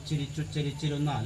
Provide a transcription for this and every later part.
ചിരിച്ചുച്ചരിച്ചിരുന്നാൽ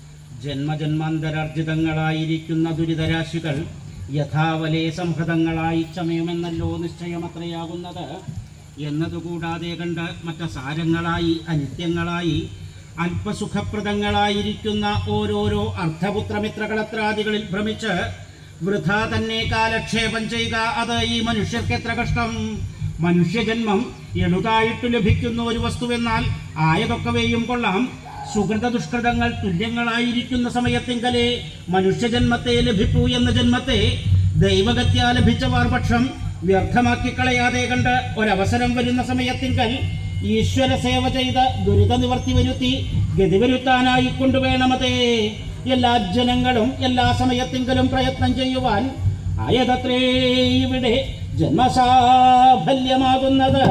ജന്മജന്മാന്തരാർജിതങ്ങളായിരിക്കുന്ന ദുരിതരാശികൾ യഥാവലേ സംഹൃതങ്ങളായി ചമയുമെന്നല്ലോ നിശ്ചയമത്രയാകുന്നത് എന്നതുകൂടാതെ കണ്ട് മറ്റ സാരങ്ങളായി അനിത്യങ്ങളായി അല്പസുഖപ്രദങ്ങളായിരിക്കുന്ന ഓരോരോ അർദ്ധപുത്രമിത്രകളത്രാദികളിൽ ഭ്രമിച്ച് വൃഥാ തന്നെ കാലക്ഷേപം ചെയ്യുക അത് ഈ മനുഷ്യർക്ക് എത്ര കഷ്ടം മനുഷ്യജന്മം എളുതായിട്ട് ലഭിക്കുന്ന ഒരു വസ്തുവെന്നാൽ ആയതൊക്കവെയും കൊള്ളാം സുഹൃത ദുഷ്കൃതങ്ങൾ തുല്യങ്ങളായിരിക്കുന്ന സമയത്തെങ്കലേ മനുഷ്യജന്മത്തെ ലഭിപ്പൂ എന്ന ജന്മത്തെ ദൈവഗത്യാ ലഭിച്ചവാർ പക്ഷം വ്യർത്ഥമാക്കി കളയാതെ കണ്ട് ഒരവസരം വരുന്ന സമയത്തിങ്കൽ ഈശ്വര സേവ ചെയ്ത് ദുരിത നിവർത്തി വരുത്തി ഗതിവരുത്താനായി കൊണ്ടുവേണമതേ എല്ലാ ജനങ്ങളും എല്ലാ സമയത്തെങ്കിലും പ്രയത്നം ചെയ്യുവാൻ ആയതത്രേ ഇവിടെ ജന്മസാഫല്യമാകുന്നത്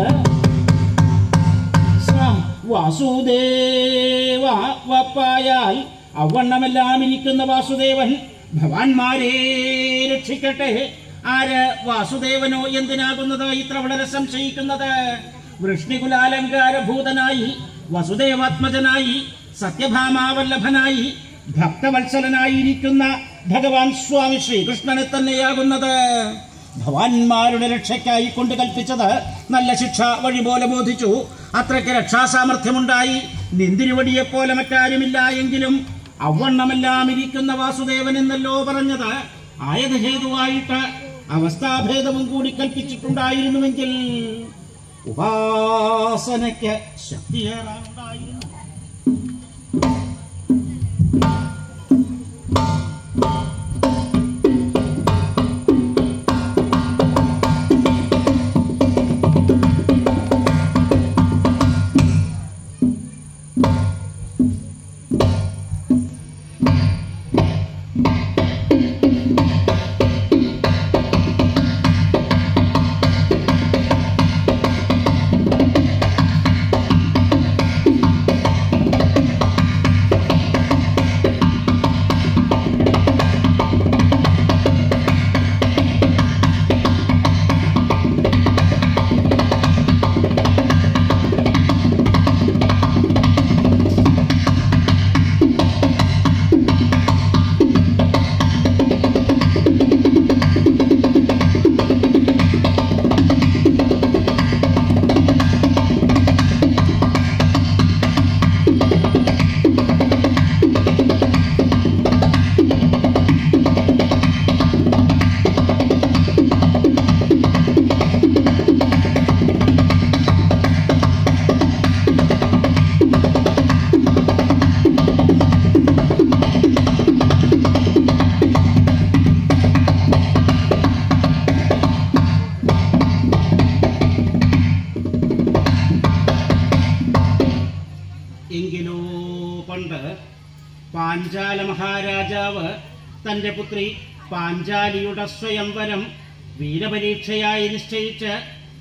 സ- വാസുദേവ വപ്പായാൽ അവണ്ണമെല്ലാം ഇരിക്കുന്ന വാസുദേവൻ ഭവാന്മാരെ രക്ഷിക്കട്ടെ ആര് വാസുദേവനോ എന്തിനാകുന്നത് ഇത്ര വളരെ സംശയിക്കുന്നത് വൃഷ്ണികുലാലങ്കാരഭൂതനായി വസുദേവാത്മജനായി സത്യഭാമാവല്ലഭനായി ഭക്തവത്സലനായിരിക്കുന്ന ഭഗവാൻ സ്വാമി ശ്രീകൃഷ്ണനെ തന്നെയാകുന്നത് ഭവാന്മാരുടെ രക്ഷയ്ക്കായി കൊണ്ട് കൽപ്പിച്ചത് നല്ല ശിക്ഷ വഴി പോലെ ബോധിച്ചു അത്രയ്ക്ക് രക്ഷാസാമർഥ്യമുണ്ടായി നിന്തിരുവടിയെ പോലെ മറ്റാരുമില്ല എങ്കിലും അവണ്ണമെല്ലാം ഇരിക്കുന്ന വാസുദേവൻ എന്നല്ലോ പറഞ്ഞത് ആയത് ഹേതുവായിട്ട് അവസ്ഥാഭേദവും കൂടി കൽപ്പിച്ചിട്ടുണ്ടായിരുന്നുവെങ്കിൽ ഉപാസനയ്ക്ക് ശക്തിയേറാനുണ്ടായിരുന്നു എങ്കിലോ പണ്ട് പാഞ്ചാല മഹാരാജാവ് തന്റെ പുത്രി പാഞ്ചാലിയുടെ സ്വയംവരം വീരപരീക്ഷയായി നിശ്ചയിച്ച്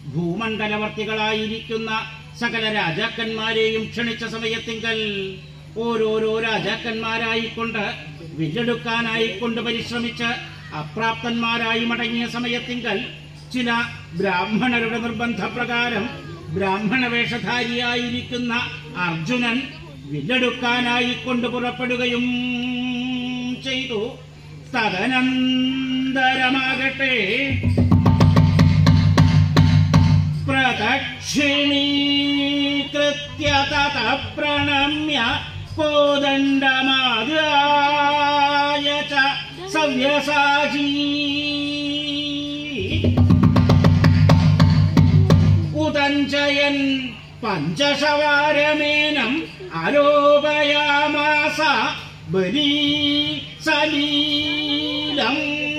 ഭൂമണ്ഡലവർത്തികളായിരിക്കുന്ന സകല രാജാക്കന്മാരെയും ക്ഷണിച്ച സമയത്തിങ്കൽ ഓരോരോ രാജാക്കന്മാരായിക്കൊണ്ട് വില്ലെടുക്കാനായിക്കൊണ്ട് പരിശ്രമിച്ച് അപ്രാപ്തന്മാരായി മടങ്ങിയ സമയത്തിങ്കൽ ചില ബ്രാഹ്മണരുടെ നിർബന്ധപ്രകാരം ബ്രാഹ്മണ വേഷധാരിയായിരിക്കുന്ന അർജുനൻ വില്ലെടുക്കാനായി കൊണ്ട് പുറപ്പെടുകയും ചെയ്തു തദനന്തരമാകട്ടെ പ്രദക്ഷിണീകൃത്യ തത പ്രണമ്യ കോദണ്ഡമാദായ ച സവ്യസാചീ ഉദഞ്ചയൻ പഞ്ചശവാരമേനം ആരോപയാമാസ ബലീ സലീലം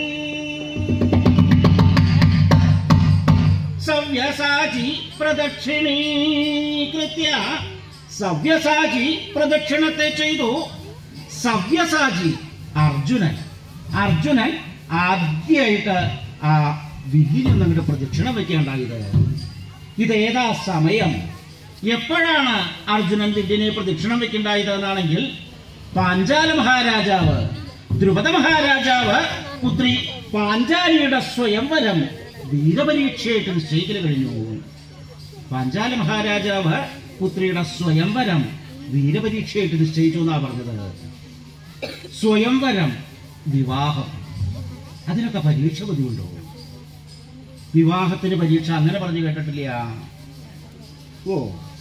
സവ്യസാചി പ്രദക്ഷിണീകൃത്യ സവ്യസാചി പ്രദക്ഷിണത്തെ ചെയ്തു സവ്യസാചി അർജുനൻ അർജുനൻ ആദ്യമായിട്ട് ആ വില്ലിൽ നിന്നങ്ങോട്ട് പ്രദക്ഷിണം വെക്കേണ്ടായത് ഇതേതാ സമയം എപ്പോഴാണ് അർജുനൻ വില്ലിനെ പ്രദക്ഷിണം വെക്കേണ്ടായത് എന്നാണെങ്കിൽ പാഞ്ചാല മഹാരാജാവ് ദ്രുപദ മഹാരാജാവ് പുത്രി പാഞ്ചാലിയുടെ സ്വയംവരം വീരപരീക്ഷയായിട്ട് നിശ്ചയിക്കൽ കഴിഞ്ഞു പാഞ്ചാല മഹാരാജാവ് പുത്രിയുടെ സ്വയംവരം വീരപരീക്ഷയായിട്ട് നിശ്ചയിച്ചു എന്നാ പറഞ്ഞത് സ്വയംവരം വിവാഹം അതിനൊക്കെ പരീക്ഷ ബുദ്ധിമുണ്ടോ വിവാഹത്തിന് പരീക്ഷ അങ്ങനെ പറഞ്ഞു കേട്ടിട്ടില്ല ഓ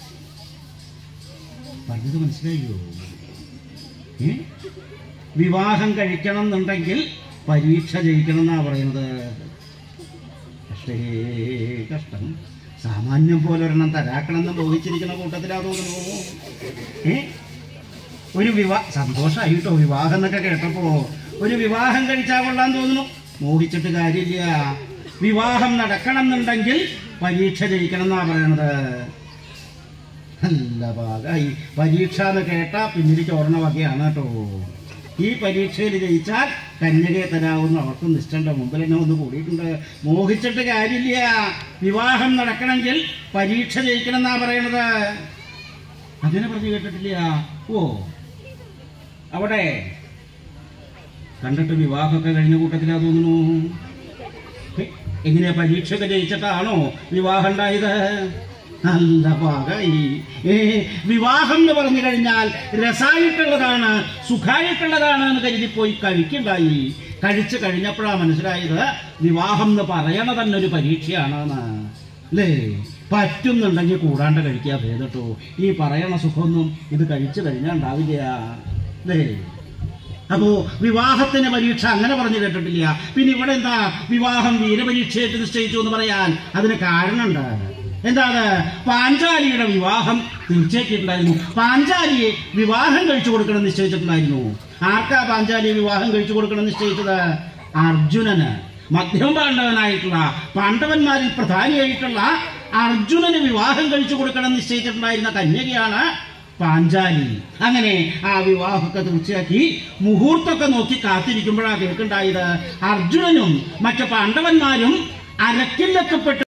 പറഞ്ഞത് മനസ്സിലായോ ഏ? വിവാഹം കഴിക്കണം എന്നുണ്ടെങ്കിൽ പരീക്ഷ ജയിക്കണം എന്നാ പറയുന്നത് കഷ്ടേ കഷ്ടം സാമാന്യം പോലെ ഒരെണ്ണം തരാക്കണം എന്ന് മോഹിച്ചിരിക്കുന്ന കൂട്ടത്തിലാ തോന്നുന്നു ഏ ഒരു വിവാ സന്തോഷമായിട്ടോ വിവാഹം എന്നൊക്കെ കേട്ടപ്പോ ഒരു വിവാഹം കഴിച്ചാൽ കൊള്ളാൻ തോന്നുന്നു മോഹിച്ചിട്ട് കാര്യമില്ല വിവാഹം നടക്കണം എന്നുണ്ടെങ്കിൽ പരീക്ഷ ജയിക്കണം എന്നാ പറയണത് നല്ല ഭാഗമായി പരീക്ഷ എന്ന് കേട്ടാ പിന്നിൽ ചോർണ വകയാണ് കേട്ടോ ഈ പരീക്ഷയിൽ ജയിച്ചാൽ കന്യകയെ തരാവുന്ന അവർക്ക് നിഷ്ഠന്റെ മുമ്പിൽ തന്നെ ഒന്ന് കൂടിയിട്ടുണ്ട് മോഹിച്ചിട്ട് കാര്യമില്ല വിവാഹം നടക്കണമെങ്കിൽ പരീക്ഷ ജയിക്കണം എന്നാ പറയണത് അങ്ങനെ പറഞ്ഞു കേട്ടിട്ടില്ല ഓ അവിടെ കണ്ടിട്ട് വിവാഹമൊക്കെ കഴിഞ്ഞ കൂട്ടത്തിലാ തോന്നുന്നു ഹെ, എങ്ങനെയാ പരീക്ഷയൊക്കെ ജയിച്ചിട്ടാണോ വിവാഹം ഉണ്ടായത് നല്ല പാകായി ഏ വിവാഹം എന്ന് പറഞ്ഞു കഴിഞ്ഞാൽ രസായിട്ടുള്ളതാണ് സുഖായിട്ടുള്ളതാണ് എന്ന് കരുതി പോയി കഴിക്കുണ്ടായി കഴിച്ചു കഴിഞ്ഞപ്പോഴാ മനസ്സിലായത് വിവാഹം എന്ന് പറയണ തന്നെ ഒരു പരീക്ഷയാണെന്ന് അല്ലേ പറ്റുന്നുണ്ടെങ്കിൽ കൂടാണ്ട് കഴിക്കുക ഭേദട്ടോ ഈ പറയണ സുഖമൊന്നും ഇത് കഴിച്ചു കഴിഞ്ഞാൽ ഉണ്ടാവില്ല അല്ലേ അപ്പോ വിവാഹത്തിന് പരീക്ഷ അങ്ങനെ പറഞ്ഞു കേട്ടിട്ടില്ല പിന്നെ ഇവിടെ എന്താ വിവാഹം വീരപരീക്ഷയായിട്ട് നിശ്ചയിച്ചു എന്ന് പറയാൻ അതിന് കാരണമുണ്ട് എന്താണ് പാഞ്ചാലിയുടെ വിവാഹം തീർച്ചയായിട്ടുണ്ടായിരുന്നു പാഞ്ചാലിയെ വിവാഹം കഴിച്ചു കൊടുക്കണം നിശ്ചയിച്ചിട്ടുണ്ടായിരുന്നു ആർക്കാ പാഞ്ചാലിയെ വിവാഹം കഴിച്ചു കൊടുക്കണം നിശ്ചയിച്ചത് അർജുനന് മധ്യമ പാണ്ഡവനായിട്ടുള്ള പാണ്ഡവന്മാരിൽ പ്രധാനിയായിട്ടുള്ള അർജുനന് വിവാഹം കഴിച്ചു കൊടുക്കണം നിശ്ചയിച്ചിട്ടുണ്ടായിരുന്ന കന്യകയാണ് പാഞ്ചാലി അങ്ങനെ ആ വിവാഹമൊക്കെ തീർച്ചയാക്കി മുഹൂർത്തമൊക്കെ നോക്കി കാത്തിരിക്കുമ്പോഴാണ് കേൾക്കുണ്ടായത് അർജുനനും മറ്റു പാണ്ഡവന്മാരും അരക്കില്ലക്കപ്പെട്ട്